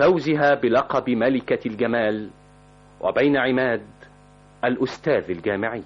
فوزها بلقب ملكة الجمال وبين عماد الأستاذ الجامعي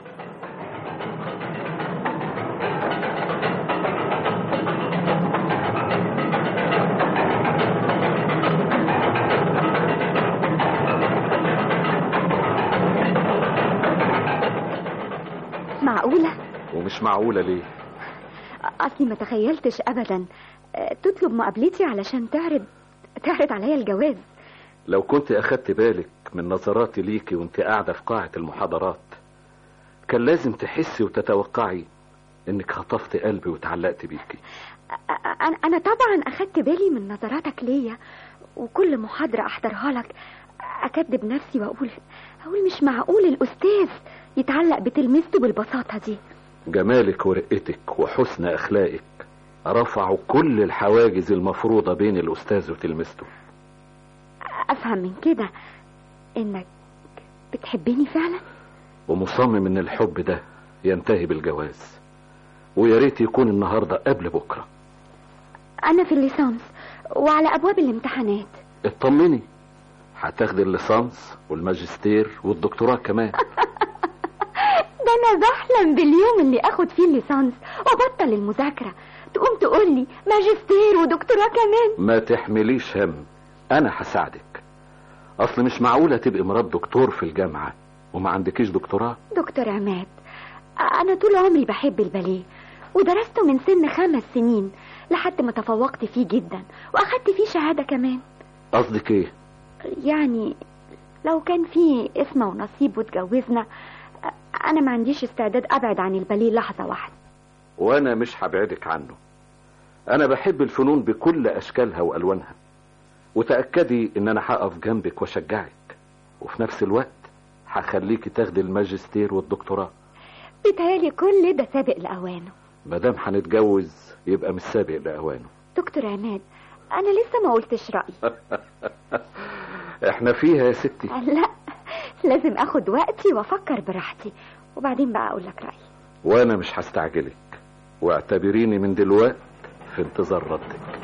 معقولة ومش معقولة ليه أصلي ما تخيلتش أبدا آه، تطلب مقابلتي علشان تعرض تعرض عليا الجواز لو كنت أخدت بالك من نظراتي ليكي وانت قاعدة في قاعة المحاضرات كان لازم تحسي وتتوقعي انك خطفت قلبي وتعلقت بيكي آه، أنا أنا طبعا أخدت بالي من نظراتك ليا وكل محاضرة أحضرها لك أكدب نفسي وأقول أقول مش معقول الأستاذ يتعلق بتلميذته بالبساطة دي جمالك ورقتك وحسن أخلاقك رفعوا كل الحواجز المفروضة بين الأستاذ وتلميذته أفهم من كده إنك بتحبني فعلا ومصمم ان الحب ده ينتهي بالجواز ويا ريت يكون النهارده قبل بكره أنا في الليسانس وعلى أبواب الامتحانات اطمني هتاخدي الليسانس والماجستير والدكتوراه كمان ده أنا بحلم باليوم اللي أخد فيه الليسانس وأبطل المذاكرة تقوم تقول لي ماجستير ودكتوراه كمان ما تحمليش هم انا هساعدك اصل مش معقوله تبقي مرات دكتور في الجامعه وما عندكيش دكتوراه دكتور عماد أنا طول عمري بحب الباليه ودرسته من سن خمس سنين لحد ما تفوقت فيه جدا وأخدت فيه شهادة كمان قصدك ايه يعني لو كان في اسمه ونصيب واتجوزنا أنا ما عنديش استعداد أبعد عن الباليه لحظة واحدة وانا مش هبعدك عنه انا بحب الفنون بكل اشكالها والوانها وتاكدي ان انا هقف جنبك واشجعك وفي نفس الوقت هخليكي تاخدي الماجستير والدكتوراه بيتهيألي كل ده سابق لأوانه مادام هنتجوز يبقى مش سابق لاوانه دكتور عماد أنا لسه ما قلتش رأيي احنا فيها يا ستي لا لازم أخد وقتي وأفكر براحتي وبعدين بقى أقول لك رأيي وانا مش هستعجلك واعتبريني من دلوقت في انتظار ردك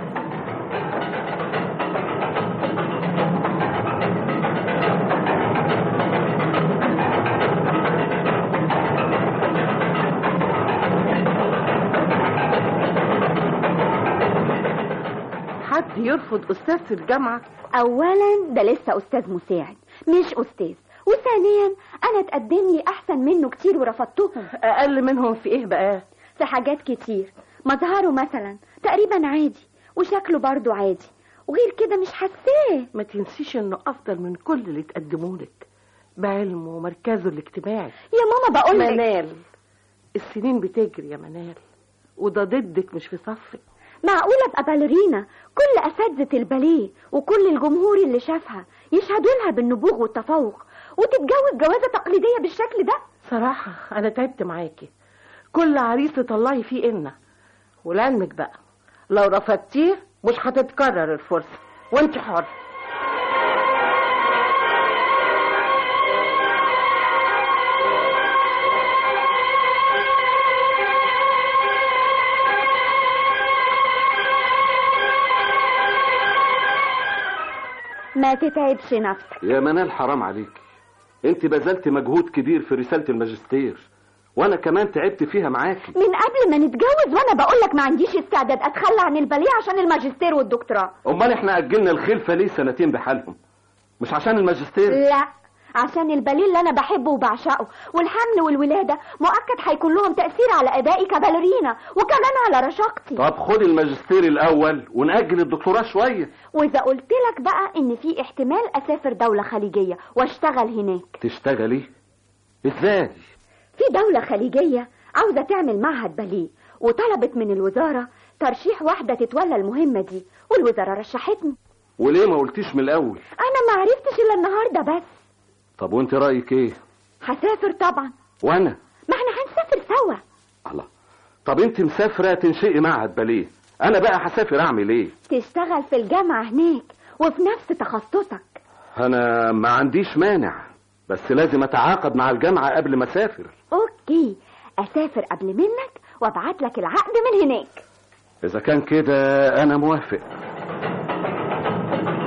حد يرفض أستاذ في الجامعة أولا ده لسه أستاذ مساعد مش أستاذ وثانيا أنا اتقدم لي أحسن منه كتير ورفضتهم أقل منهم في إيه بقى في حاجات كتير مظهره مثلا تقريبا عادي وشكله برضو عادي وغير كده مش حاساه ما تنسيش إنه أفضل من كل اللي تقدموا لك بعلمه ومركزه الاجتماعي يا ماما بقول لك منال السنين بتجري يا منال وده ضدك مش في صفك معقولة ابقى باليرينا كل اساتذة الباليه وكل الجمهور اللي شافها يشهدوا لها بالنبوغ والتفوق وتتجوز جوازة تقليدية بالشكل ده صراحة أنا تعبت معاكي كل عريس تطلعي فيه إنا ولعلمك بقى لو رفضتيه مش هتتكرر الفرصة وانت حر ما تتعبش نفسك يا منال حرام عليك انت بذلت مجهود كبير في رسالة الماجستير وانا كمان تعبت فيها معاكي من قبل ما نتجوز وانا بقول لك ما عنديش استعداد اتخلى عن الباليه عشان الماجستير والدكتوراه امال احنا اجلنا الخلفة ليه سنتين بحالهم مش عشان الماجستير لا عشان الباليه اللي انا بحبه وبعشقه والحمل والولاده مؤكد هيكون لهم تاثير على ادائي كباليرينا وكمان على رشاقتي طب خد الماجستير الاول ونأجل الدكتوراه شوية واذا قلت لك بقى ان في احتمال اسافر دوله خليجيه واشتغل هناك تشتغلي ازاي في دوله خليجيه عاوزه تعمل معهد باليه وطلبت من الوزاره ترشيح واحده تتولى المهمه دي والوزاره رشحتني وليه ما قلتيش من الاول انا ما عرفتش الا النهارده بس طب وانت رايك ايه هسافر طبعا وانا ما احنا هنسافر سوا الله طب انت مسافره تنشئي معهد باليه انا بقى هسافر اعمل ايه تشتغل في الجامعه هناك وفي نفس تخصصك انا ما عنديش مانع بس لازم اتعاقد مع الجامعه قبل ما اسافر اوكي اسافر قبل منك وابعت لك العقد من هناك اذا كان كده انا موافق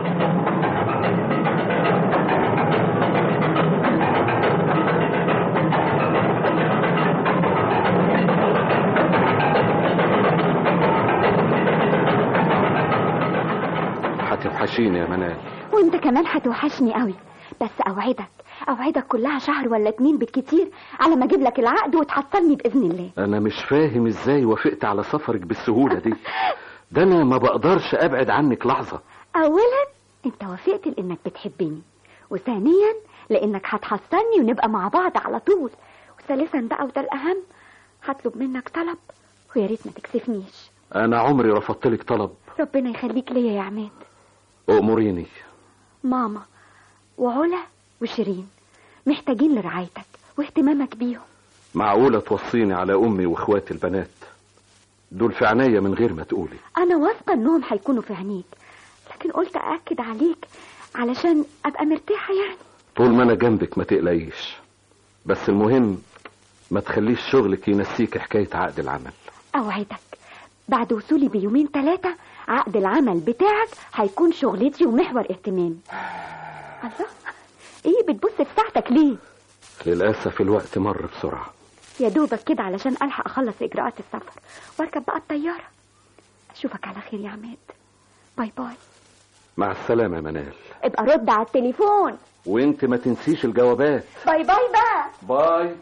هتوحشيني يا منال وانت كمان هتوحشني قوي بس اوعدك اوعدك كلها شهر ولا اتنين بالكتير على ما اجيب لك العقد وتحصلني باذن الله انا مش فاهم ازاي وافقت على سفرك بالسهولة دي ده انا ما بقدرش ابعد عنك لحظة اولا انت وافقت لانك بتحبني وثانيا لانك هتحصلني ونبقى مع بعض على طول وثالثا بقى وده الاهم هطلب منك طلب ويا ريت ما تكسفنيش انا عمري رفضت لك طلب ربنا يخليك ليا يا عماد اموريني ماما وعلا وشيرين محتاجين لرعايتك واهتمامك بيهم معقولة توصيني على امي واخواتي البنات دول في عينيا من غير ما تقولي انا واثقه انهم هيكونوا في عينيك لكن قلت ااكد عليك علشان ابقى مرتاحه يعني طول ما انا جنبك ما تقلقيش بس المهم ما تخليش شغلك ينسيك حكاية عقد العمل اوعدك بعد وصولي بيومين ثلاثه عقد العمل بتاعك هيكون شغلتي ومحور اهتمامي الله ايه بتبص في ساعتك ليه للأسف الوقت مر بسرعة يا دوبك كده علشان الحق اخلص اجراءات السفر واركب بقى الطياره اشوفك على خير يا عماد باي باي مع السلامة يا منال ابقى رد على التليفون وانت ما تنسيش الجوابات باي باي بقى باي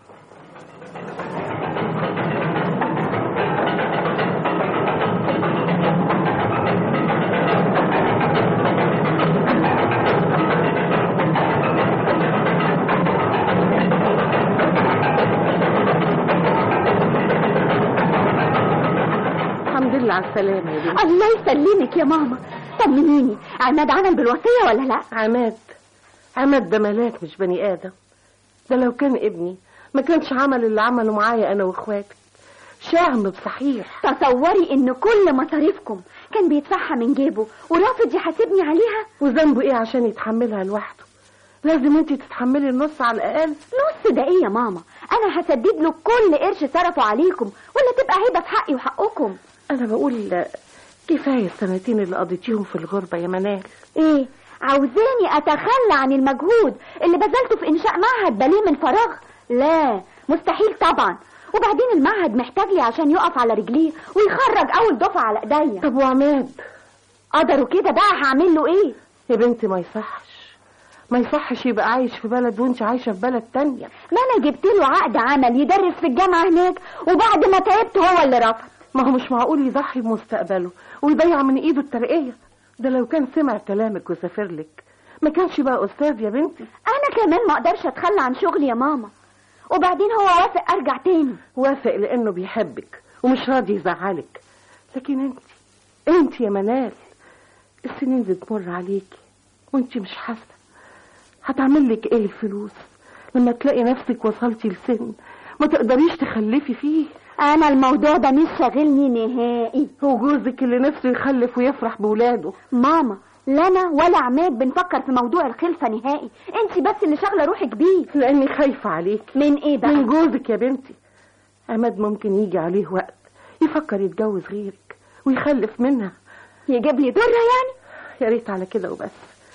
الحمد لله على السلامة يا بنتي الله يسلمك يا ماما طمنيني عماد عمل بالوصيه ولا لا عماد عماد ده ملاك مش بني آدم ده لو كان ابني ما كانش عمل اللي عمله معايا أنا وإخواتي شهم بصحيح تصوري ان كل مصاريفكم كان بيدفعها من جيبه ورافض يحاسبني عليها وذنبه إيه عشان يتحملها لوحده لازم انت تتحملي النص على الأقل نص ده ايه يا ماما انا هسدد له كل قرش صرفه عليكم ولا تبقى هيبه في حقي وحقكم أنا بقول كفاية السنتين اللي قضيتيهم في الغربة يا منال ايه عاوزاني اتخلى عن المجهود اللي بذلته في انشاء معهد باليه من فراغ لا مستحيل طبعا وبعدين المعهد محتاج لي عشان يقف على رجليه ويخرج اول دفعه على ايديا طب وعماد قدروا كده بقى هعمل له ايه يا بنتي ما يصحش ما يصحش يبقى عايش في بلد وانت عايشة في بلد تانية ما انا جبت له عقد عمل يدرس في الجامعه هناك وبعد ما تعبت هو اللي رفض ما هو مش معقول يضحي بمستقبله ويضيع من ايده الترقية ده لو كان سمع كلامك وسافر لك ما كانش بقى استاذ يا بنتي انا كمان ما اقدرش اتخلى عن شغلي يا ماما وبعدين هو وافق ارجع تاني وافق لانه بيحبك ومش راضي يزعلك لكن انت انت يا منال السنين بتمر عليكي وانت مش حاسه هتعمل لك ايه الفلوس لما تلاقي نفسك وصلتي لسن ما تقدريش تخلفي فيه انا الموضوع ده مش شاغلني نهائي هو جوزك اللي نفسه يخلف ويفرح بولاده ماما لا انا ولا عماد بنفكر في موضوع الخلفه نهائي انت بس اللي شاغله روحك بيه لاني خايفه عليك من ايه بقى من جوزك يا بنتي عماد ممكن يجي عليه وقت يفكر يتجوز غيرك ويخلف منها يجيب لي ضره يعني يا ريت على كده وبس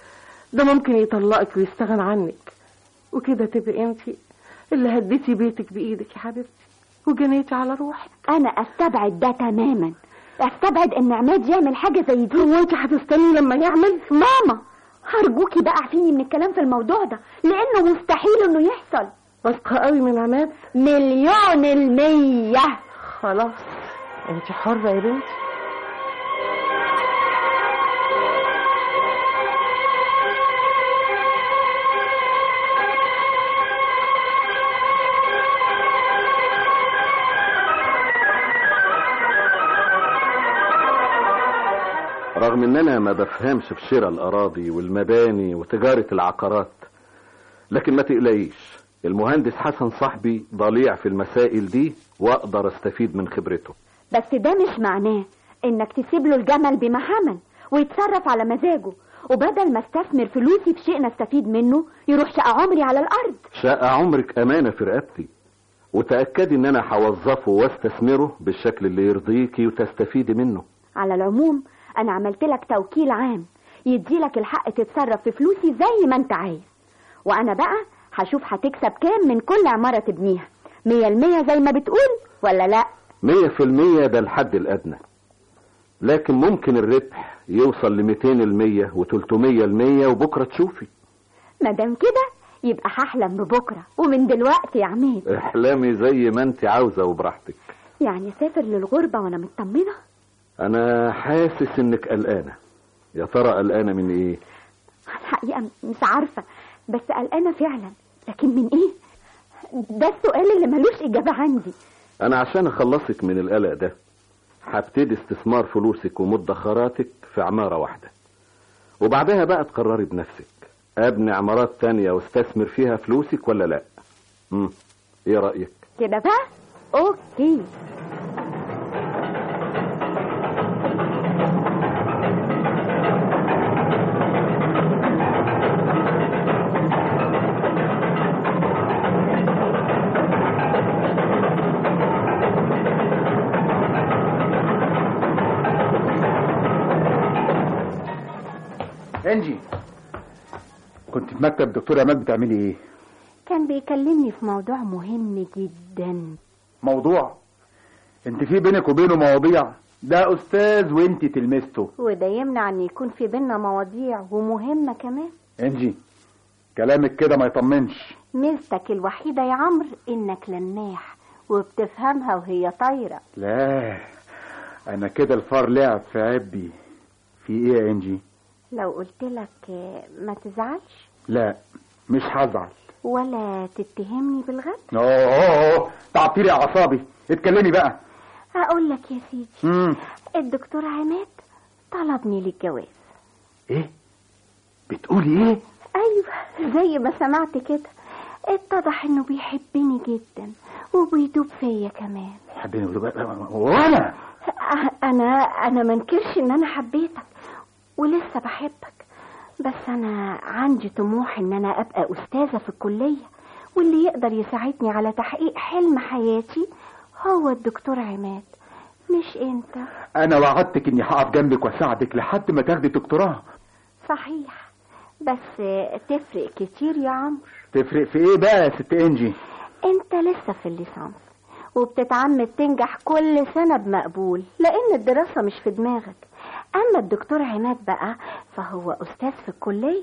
ده ممكن يطلقك ويستغنى عنك وكده تبقي انت اللي هديتي بيتك بايدك يا حبيبتي وجنيتي على روحك انا استبعد ده تماما استبعد ان عماد يعمل حاجه زي دي هو انت هتستني لما يعمل ماما هرجوكي بقى اعفيني من الكلام في الموضوع ده لانه مستحيل انه يحصل واثقه قوي من عماد مليون المية خلاص انت حره يا بنتي رغم ان انا ما بفهمش في شراء الاراضي والمباني وتجارة العقارات لكن ما تقلقيش المهندس حسن صاحبي ضليع في المسائل دي واقدر استفيد من خبرته بس ده مش معناه انك تسيب له الجمل بما حمل ويتصرف على مزاجه وبدل ما استثمر فلوسي في شيء نستفيد منه يروح شقى عمري على الارض شقة عمرك امانة في رقبتي وتأكدي ان انا هوظفه واستثمره بالشكل اللي يرضيكي وتستفيدي منه على العموم انا عملت لك توكيل عام يديلك الحق تتصرف في فلوسي زي ما انت عايز وانا بقى هشوف هتكسب كام من كل عمارة تبنيها مية المية زي ما بتقول ولا لا مية في المية ده الحد الادنى لكن ممكن الربح يوصل ل 200 المية و300 المية وبكرة تشوفي مادام كده يبقى هحلم ببكره ومن دلوقتي يا عماد احلامي زي ما انت عاوزة وبراحتك يعني اسافر للغربه وانا مطمنه انا حاسس انك قلقانة يا ترى قلقانة من ايه الحقيقه مش عارفه بس قلقانه فعلا لكن من ايه ده السؤال اللي ملوش اجابه عندي انا عشان اخلصك من القلق ده هبتدي استثمار فلوسك ومدخراتك في عمارة واحدة وبعدها بقى تقرري بنفسك ابني عمارات تانية واستثمر فيها فلوسك ولا لا امم ايه رأيك كده بقى اوكي انجي كنت في مكتب دكتور عماد بتعملي ايه كان بيكلمني في موضوع مهم جدا موضوع انت في بينك وبينه مواضيع ده استاذ وانت تلمسته وده يمنع ان يكون في بينا مواضيع ومهمه كمان انجي كلامك كده ما يطمنش ميزتك الوحيده يا عمرو انك لماح وبتفهمها وهي طايره لا انا كده الفار لعب في عبي في ايه يا انجي لو قلت لك آه، ما تزعلش لا مش هزعل ولا تتهمني بالغد اوه اوه اوه تعطيلي اعصابي اتكلمي بقى اقول لك يا سيدي امم الدكتور عماد طلبني للجواز ايه بتقولي ايه ايوه زي ما سمعت كده اتضح انه بيحبني جدا وبيدوب فيا كمان حبيني وانا أ- انا انا منكرش ان انا حبيتك ولسه بحبك بس انا عندي طموح ان انا ابقى استاذه في الكليه واللي يقدر يساعدني على تحقيق حلم حياتي هو الدكتور عماد مش انت انا وعدتك اني هقف جنبك واساعدك لحد ما تاخدي دكتوراه صحيح بس تفرق كتير يا عمرو تفرق في ايه بقى يا ست انجي انت لسه في الليسانس وبتتعمد تنجح كل سنة بمقبول لأن الدراسة مش في دماغك أما الدكتور عماد بقى فهو أستاذ في الكلية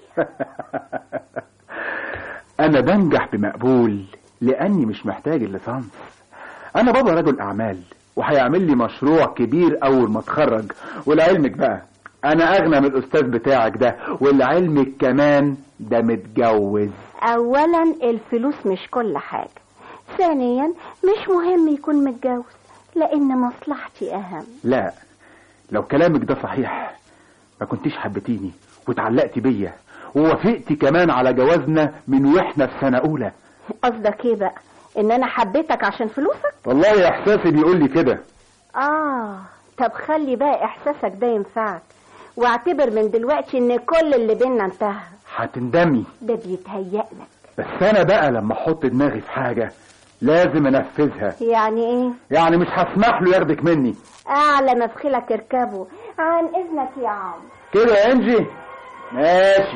انا بنجح بمقبول لاني مش محتاج الليسانس انا بابا رجل اعمال وهيعمل لي مشروع كبير اول ما اتخرج ولعلمك بقى انا اغنى من الاستاذ بتاعك ده ولعلمك كمان ده متجوز أولا الفلوس مش كل حاجة ثانيا مش مهم يكون متجوز لأن مصلحتي أهم لا لو كلامك ده صحيح ما كنتيش حبتيني وتعلقتي بيا ووافقتي كمان على جوازنا من واحنا في سنة اولى قصدك ايه بقى ان انا حبيتك عشان فلوسك والله احساسي بيقول لي كده اه طب خلي بقى احساسك ده ينفعك واعتبر من دلوقتي ان كل اللي بينا انتهى هتندمي ده بيتهيألك بس انا بقى لما احط دماغي في حاجة لازم انفذها يعني ايه يعني مش هسمح له ياخدك مني اعلى مفخلك اركبه عن اذنك يا عم كده يا انجي ماشي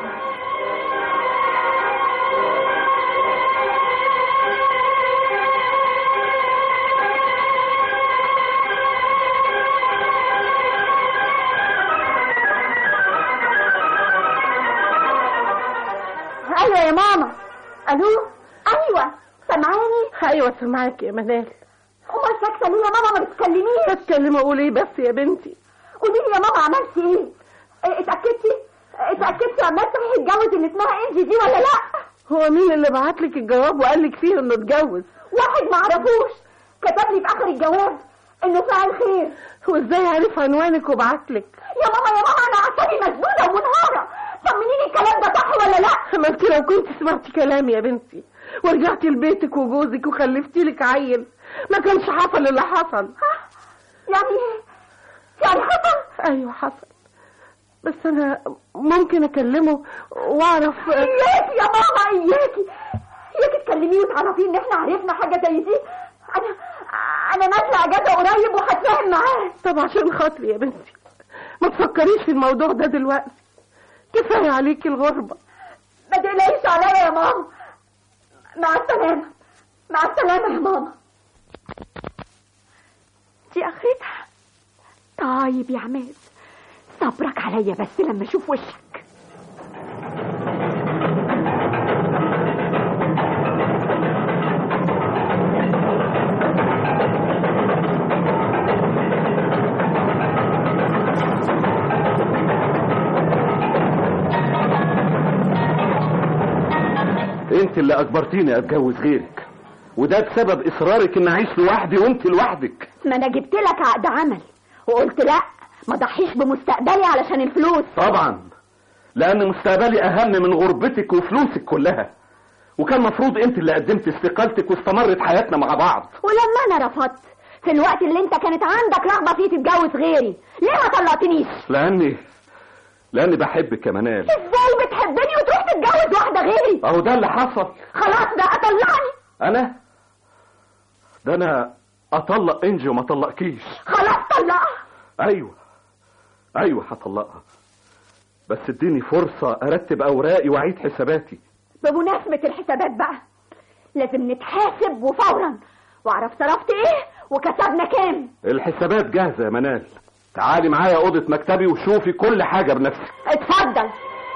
ايوه يا ماما الو ايوه سامعاني ايوه سامعاك يا منال امال ساكته ليه يا ماما ما بتكلميش بتكلم اقول ايه بس يا بنتي قولي لي يا ماما عملتي ايه إيه، اتاكدتي اتاكدتي عمال صحيح اتجوز اللي اسمها انجي دي ولا لا هو مين اللي بعت لك الجواب وقال لك فيه انه اتجوز واحد ما اعرفوش كتب لي في اخر الجواب انه فاعل خير وازاي عرف عنوانك وبعت لك يا ماما يا ماما انا اعصابي مسدوده ومنهاره طمنيني الكلام ده صح ولا لا ما انت لو كنت سمعتي كلامي يا بنتي ورجعتي لبيتك وجوزك وخلفتي لك عيل ما كانش حصل اللي حصل ها؟ يعني ايه يعني حصل ايوه حصل بس انا ممكن اكلمه واعرف اياكي يا ماما اياكي اياكي تكلميه وتعرفيه ان احنا عرفنا حاجه زي دي انا انا نازله اجازه قريب وهتفاهم معاه طب عشان خاطري يا بنتي ما تفكريش في الموضوع ده دلوقتي كفايه عليكي الغربه ما تقلقيش عليا يا ماما مع السلامه مع السلامه يا ماما دي اخرتها طيب يا عماد صبرك عليا بس لما اشوف وشك انت اللي اجبرتيني اتجوز غيرك وده بسبب اصرارك ان اعيش لوحدي وانت لوحدك ما انا جبت لك عقد عمل وقلت لا ما ضحيش بمستقبلي علشان الفلوس طبعا لان مستقبلي اهم من غربتك وفلوسك كلها وكان مفروض انت اللي قدمت استقالتك واستمرت حياتنا مع بعض ولما انا رفضت في الوقت اللي انت كانت عندك رغبه فيه تتجوز غيري ليه ما طلقتنيش لاني لاني بحبك يا منال ازاي بتحبني وتروح تتجوز واحده غيري اهو ده اللي حصل خلاص بقى طلقني انا ده انا اطلق انجي وما طلقكيش خلاص طلقها ايوه ايوه هطلقها بس اديني فرصة ارتب اوراقي واعيد حساباتي بمناسبة الحسابات بقى لازم نتحاسب وفورا واعرف صرفت ايه وكسبنا كام الحسابات جاهزة يا منال تعالي معايا اوضة مكتبي وشوفي كل حاجة بنفسك اتفضل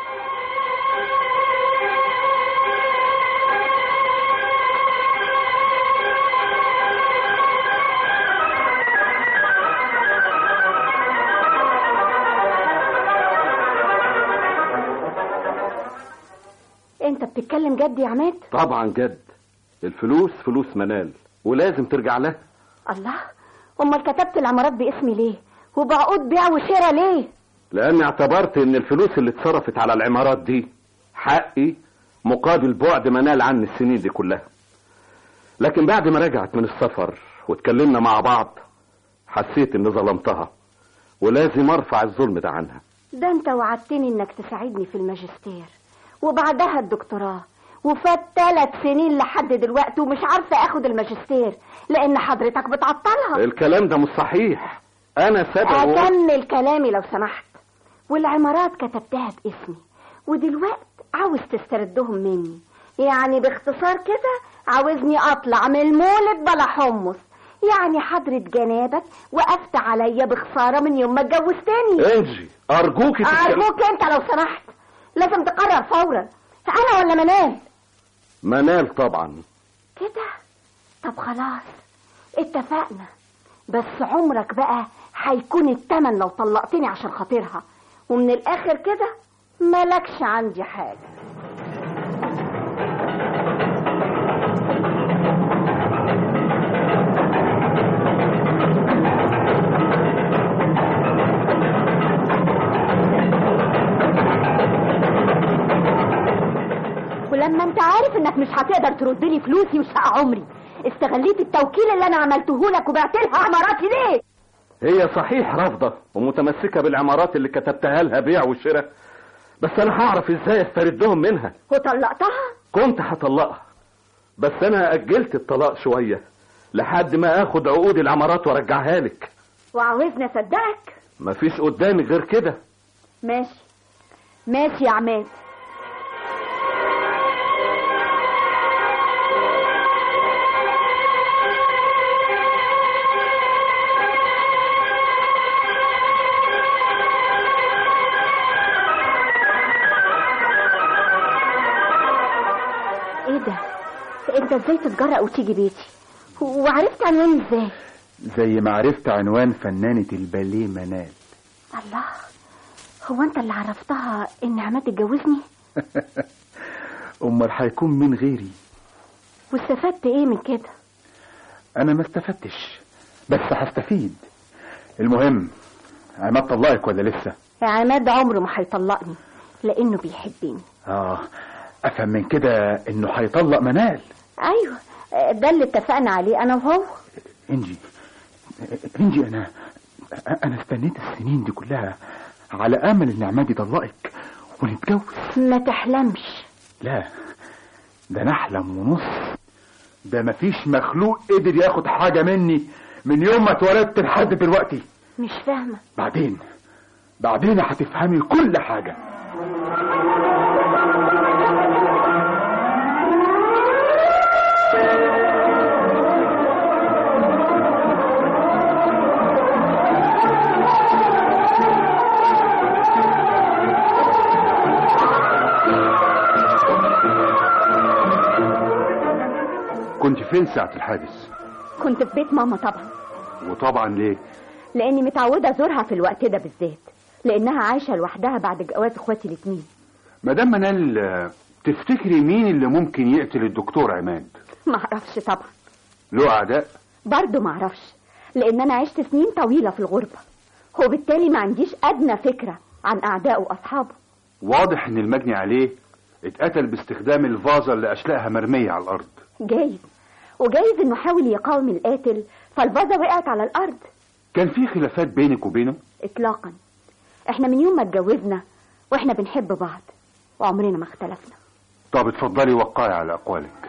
انت بتتكلم جد يا عماد طبعا جد الفلوس فلوس منال ولازم ترجع لها الله امال كتبت العمارات باسمي ليه وبعقود بيع وشراء ليه لاني اعتبرت ان الفلوس اللي اتصرفت على العمارات دي حقي مقابل بعد منال عني السنين دي كلها لكن بعد ما رجعت من السفر واتكلمنا مع بعض حسيت اني ظلمتها ولازم ارفع الظلم ده عنها ده انت وعدتني انك تساعدني في الماجستير وبعدها الدكتوراه وفات ثلاث سنين لحد دلوقتي ومش عارفه اخد الماجستير لان حضرتك بتعطلها الكلام ده مش صحيح انا سبب و... اكمل كلامي لو سمحت والعمارات كتبتها باسمي ودلوقت عاوز تستردهم مني يعني باختصار كده عاوزني اطلع من المولد بلا حمص يعني حضرة جنابك وقفت عليا بخسارة من يوم ما اتجوزتني انجي ارجوكي تتكلم- ارجوك انت لو سمحت لازم تقرر فورا انا ولا منال منال طبعا كده طب خلاص اتفقنا بس عمرك بقى هيكون التمن لو طلقتني عشان خاطرها ومن الاخر كده مالكش عندي حاجة ولما انت عارف انك مش هتقدر ترد لي فلوسي وشقة عمري استغليت التوكيل اللي انا عملته لك وبعت لها عماراتي ليه هي صحيح رافضة ومتمسكة بالعمارات اللي كتبتها لها بيع وشراء بس انا هعرف ازاي استردهم منها وطلقتها كنت هطلقها بس انا اجلت الطلاق شوية لحد ما اخد عقود العمارات وارجعها لك وعاوزني اصدقك مفيش قدامي غير كده ماشي ماشي يا عماد ايه ده انت ازاي تتجرأ وتيجي بيتي وعرفت عنواني ازاي زي ما عرفت عنوان فنانة الباليه منال الله هو انت اللي عرفتها ان عماد اتجوزني امال هيكون من غيري واستفدت ايه من كده انا ما استفدتش بس هستفيد المهم عماد طلقك ولا لسه يا عماد عمره ما هيطلقني لانه بيحبني اه افهم من كده انه هيطلق منال ايوه ده اللي اتفقنا عليه انا وهو انجي انجي انا انا استنيت السنين دي كلها على امل ان عماد يطلقك ونتجوز ما تحلمش لا ده انا احلم ونص ده مفيش مخلوق قدر ياخد حاجه مني من يوم ما اتولدت لحد دلوقتي مش فاهمه بعدين بعدين هتفهمي كل حاجه فين ساعة الحادث كنت في بيت ماما طبعا وطبعا ليه لاني متعوده ازورها في الوقت ده بالذات لانها عايشه لوحدها بعد جواز اخواتي الاثنين مدام منال آه، تفتكري مين اللي ممكن يقتل الدكتور عماد ما اعرفش طبعا له اعداء برضه ما اعرفش لان انا عشت سنين طويله في الغربه وبالتالي ما عنديش ادنى فكره عن اعدائه واصحابه واضح ان المجني عليه اتقتل باستخدام الفازة اللي اشلاءها مرمية على الارض جايز وجايز انه حاول يقاوم القاتل فالفازه وقعت على الارض كان في خلافات بينك وبينه اطلاقا احنا من يوم ما اتجوزنا واحنا بنحب بعض وعمرنا ما اختلفنا طب اتفضلي وقعي على اقوالك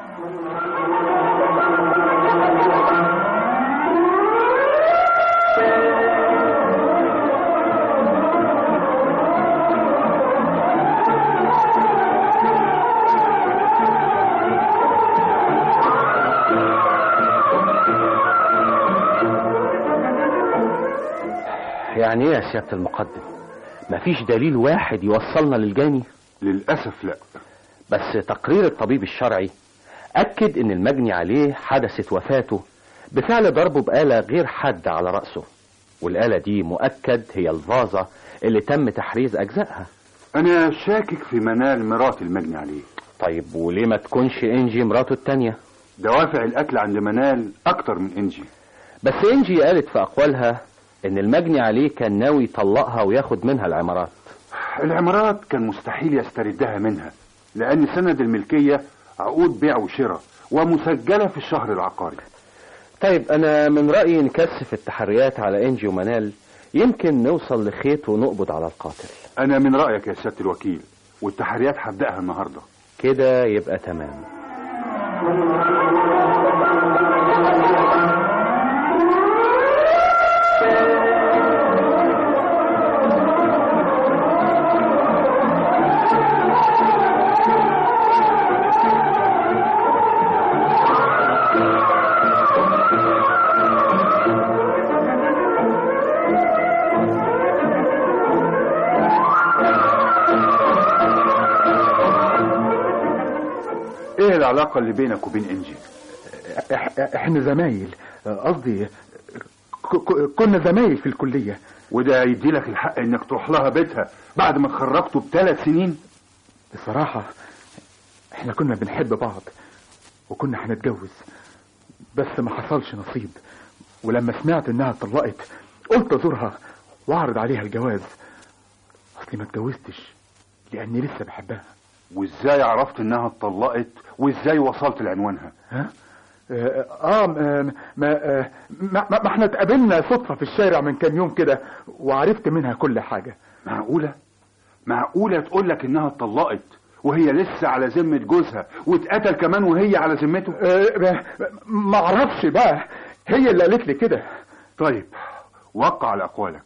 يعني ايه يا سيادة المقدم مفيش دليل واحد يوصلنا للجاني للاسف لا بس تقرير الطبيب الشرعي أكد إن المجني عليه حدثت وفاته بفعل ضربه بآلة غير حادة على رأسه والآلة دي مؤكد هي الفازة اللي تم تحريز أجزائها انا شاكك في منال مرات المجني عليه طيب وليه ما تكونش إنجي مراته التانية دوافع القتل عند منال اكتر من انجي بس إنجي قالت في أقوالها إن المجني عليه كان ناوي يطلقها وياخد منها العمارات العمارات كان مستحيل يستردها منها لان سند الملكية عقود بيع وشراء ومسجلة في الشهر العقاري طيب أنا من رأيي نكثف التحريات على إنجي ومنال يمكن نوصل لخيط ونقبض على القاتل انا من رأيك يا سيادة الوكيل والتحريات هبدأها النهاردة كده يبقى تمام ايه العلاقة اللي بينك وبين انجي إح- احنا زمايل قصدي ك- ك- كنا زمايل في الكلية وده يدي لك الحق انك تروح لها بيتها بعد ما اتخرجتوا بثلاث سنين بصراحة احنا كنا بنحب بعض وكنا هنتجوز بس ما حصلش نصيب ولما سمعت انها اتطلقت قلت ازورها واعرض عليها الجواز اصلي ما اتجوزتش لاني لسه بحبها وازاي عرفت انها اتطلقت وازاي وصلت لعنوانها ها اه, آه ما, ما, آه، ما, ما ما احنا اتقابلنا صدفة في الشارع من كام يوم كده وعرفت منها كل حاجة معقولة معقولة تقول لك انها اتطلقت وهي لسه على ذمة جوزها واتقتل كمان وهي على ذمته اه ما- ما اعرفش بقى هي اللي قالت لي كده طيب وقع على اقوالك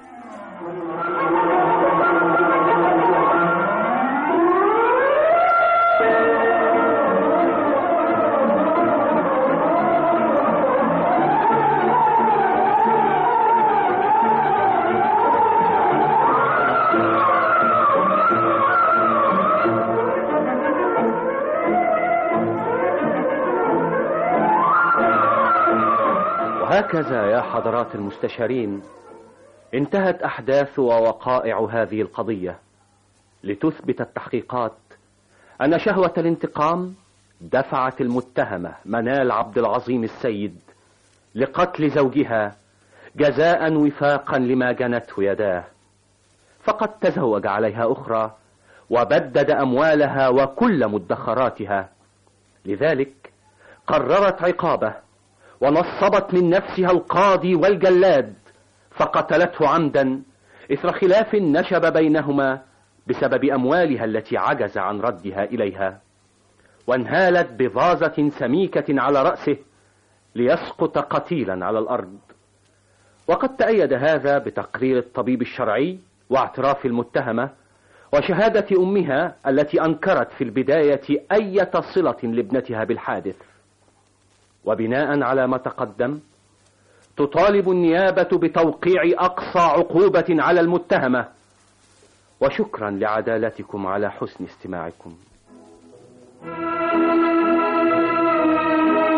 وهكذا يا حضرات المستشارين انتهت احداث ووقائع هذه القضيه لتثبت التحقيقات ان شهوه الانتقام دفعت المتهمه منال عبد العظيم السيد لقتل زوجها جزاء وفاقا لما جنته يداه فقد تزوج عليها اخرى وبدد اموالها وكل مدخراتها لذلك قررت عقابه ونصبت من نفسها القاضي والجلاد فقتلته عمدا اثر خلاف نشب بينهما بسبب اموالها التي عجز عن ردها اليها وانهالت بفازه سميكه على راسه ليسقط قتيلا على الارض وقد تأيد هذا بتقرير الطبيب الشرعي واعتراف المتهمة وشهادة أمها التي أنكرت في البداية أي صلة لابنتها بالحادث وبناء على ما تقدم تطالب النيابة بتوقيع أقصى عقوبة على المتهمة وشكرا لعدالتكم على حسن استماعكم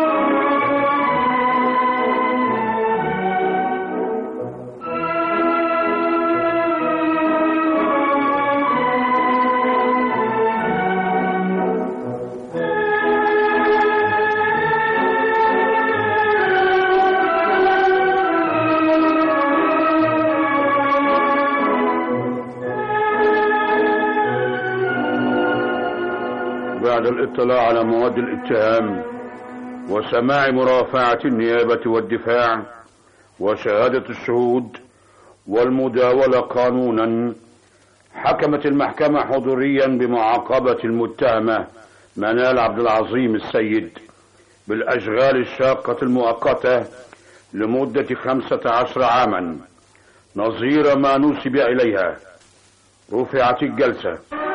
بعد الاطلاع على مواد الاتهام وسماع مرافعة النيابة والدفاع وشهادة الشهود والمداولة قانونا حكمت المحكمة حضوريا بمعاقبة المتهمة منال عبد العظيم السيد بالأشغال الشاقة المؤقتة لمدة خمسة عشر عاما نظير ما نسب إليها رفعت الجلسة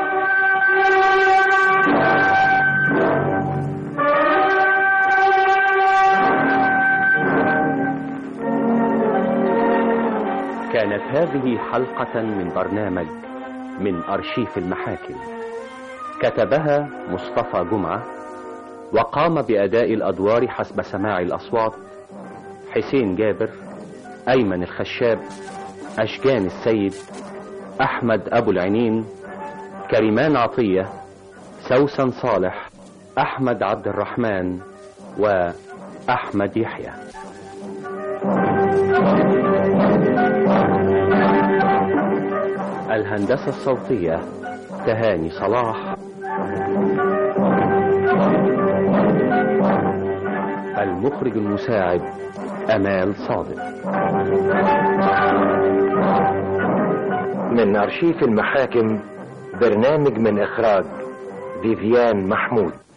كانت هذه حلقة من برنامج من أرشيف المحاكم كتبها مصطفى جمعة وقام بأداء الأدوار حسب سماع الأصوات حسين جابر أيمن الخشاب أشجان السيد أحمد أبو العينين كريمان عطية سوسن صالح أحمد عبد الرحمن وأحمد يحيى الهندسة الصوتية تهاني صلاح المخرج المساعد أمال صادق من أرشيف المحاكم برنامج من إخراج فيفيان محمود